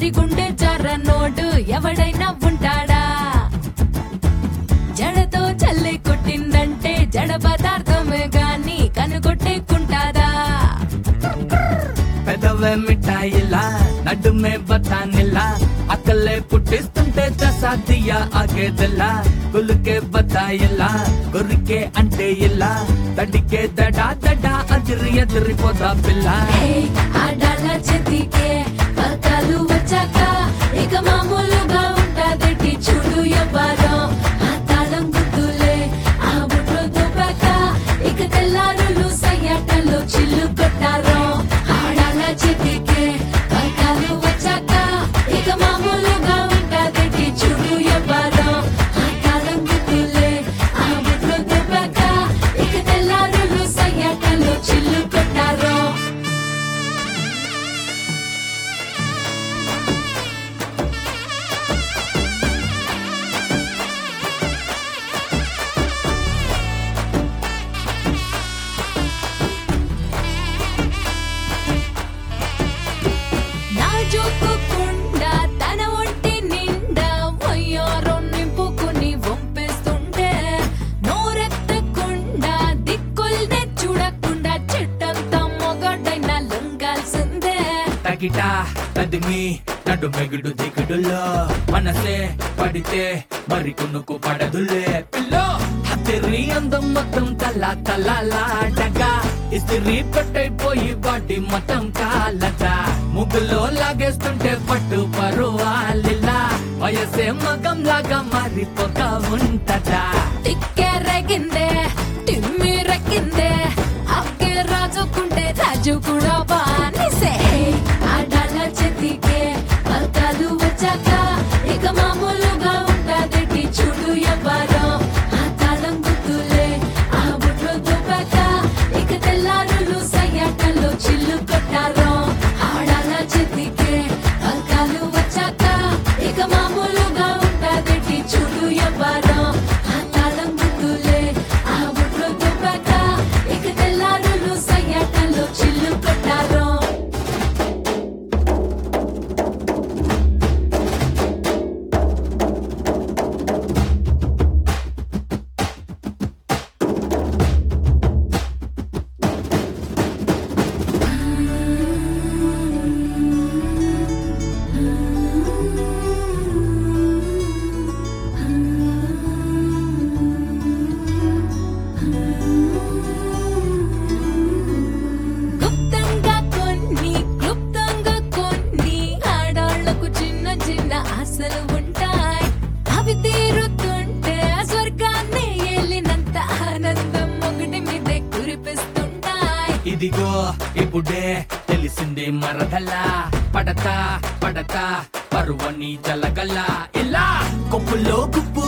గుండె నోడు ఎవడైనా ఉంటాడా జడతో చల్లి కొట్టిందంటే జడ పదార్థమే గాని కనుగొట్టేకుంటాదా పెదవే మిఠాయిలా నడుమే బతానిలా అక్కలే పుట్టిస్తుంటే దసాదియా ఆగేదిలా గులుకే బతాయిలా గురికే అంటే ఇలా తడికే దడా దడా అదిరి ఎదిరిపోదా పిల్ల ఏయ్, ఆడాల చేతికే పలకాలు వచ్చాక ఇక మామూలుగా ఉంటాదటి చూడు ఎవ్వరో ఆ తాళం గుర్తులే ఆ బుట్లో దుబ్బాక ఇక తెల్లారులు సయ్యాటలో చిల్లు కొట్టారో ఆడాల చేతికే పలకాలు వచ్చాక ఇక మామూలుగా ఉంటాదటి చూడు ఎవ్వరో ఆ తాళం గుర్తులే ఆ బుట్లో దుబ్బాక ఇక తెల్లారులు సయ్యాటలో చిల్లు కొట్టారో నాజూకుకుండా తన ఒంటి నిండా వయ్యారో నింపుకుని వంపేస్తుంటే నోరెత్తకుండా దిక్కుల్నే చూడకుండా చెట్టంతా మొగడైనా లొంగాల్సిందే తగిట తదిమి నడు మెగుడు దిగుడులో మనసే పడితే మరి కొనుక్కు పడదులే పిల్లో హతిరి అందం మొత్తం తల తలలాడగా ఇస్తిరి పట్టైపోయి బాటి మొత్తం కాలట ముగ్గులో లాగేస్తుంటే పట్టు పరువాలిలా వయసే మగం లాగా మారిపోక ఉంటదా తిక్కెరగిందే తిమ్మి రక్కిందే అక్కే రాజుకుంటే రాజు కూడా బానిసే ఆడాల చేతికే పలకాలు వచ్చాక ఇక మామూలుగా ఉంటాదటి చూడు ఎవ్వరో ఆ తాళం గుర్తులే ఆ బుట్లో దుబ్బాక ఇక తెల్లారులు సయ్యాటలో చిల్లు కొట్టారో ఆడాల చేతికే పలకాలు వచ్చాక ఇక మామూలుగా ఉంటాదటి చూడు ఎవ్వరో ఆ తాళం గుర్తులే ఆ బుట్లో దుబ్బాక ఇక తెల్లారులు సయ్యాటలో చిల్లు కొట్టారో గుప్తంగా కొన్ని క్లుప్తంగా కొన్ని ఆడాళ్లకు చిన్న చిన్న ఆశలు ఉంటాయి అవి తీరుతుంటే ఆ స్వర్గాన్ని ఏలినంత ఆనందం ఒకటి మీదే కురిపిస్తుంటాయి ఇదిగో ఇప్పుడే తెలిసింది మరదలా పడతా పడతా పరువని జలగల ఇలా కొప్పులో గుప్పు